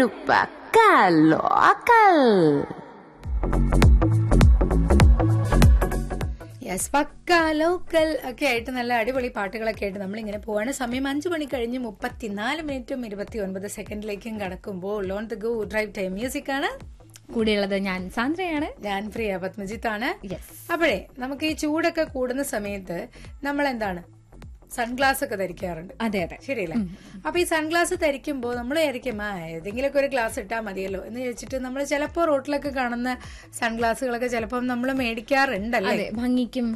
paka local. Yes pakka local ഒക്കെ ആയിട്ട് നല്ല അടിപൊളി പാട്ടുകളൊക്കെ ആയിട്ട് നമ്മളിങ്ങനെ പോവാണ് സമയം അഞ്ചു മണി കഴിഞ്ഞ് മുപ്പത്തിനാല് മിനിറ്റും ഇരുപത്തി ഒൻപത് സെക്കൻഡിലേക്കും കടക്കുമ്പോൾ on the go drive time music ആണ് കൂടെയുള്ളത് ഞാൻ സാന്ദ്രയാണ് ഞാൻ പ്രിയ പത്മജിത്താണ് Yes. അപ്പോഴേ നമുക്ക് ഈ ചൂടൊക്കെ കൂടുന്ന സമയത്ത് നമ്മൾ എന്താണ് സൺഗ്ലാസ് ഒക്കെ ധരിക്കാറുണ്ട് അതെ അതെ ശരിയല്ലേ അപ്പൊ ഈ സൺഗ്ലാസ് ധരിക്കുമ്പോൾ നമ്മൾ വിചാരിക്കും ആ ഏതെങ്കിലുമൊക്കെ ഒരു ഗ്ലാസ് ഇട്ടാൽ മതിയല്ലോ എന്ന് ചോദിച്ചിട്ട് നമ്മൾ ചിലപ്പോൾ റോട്ടിലൊക്കെ കാണുന്ന സൺഗ്ലാസുകളൊക്കെ ചിലപ്പോൾ നമ്മൾ മേടിക്കാറുണ്ടല്ലേ അതെ ഭംഗിക്കും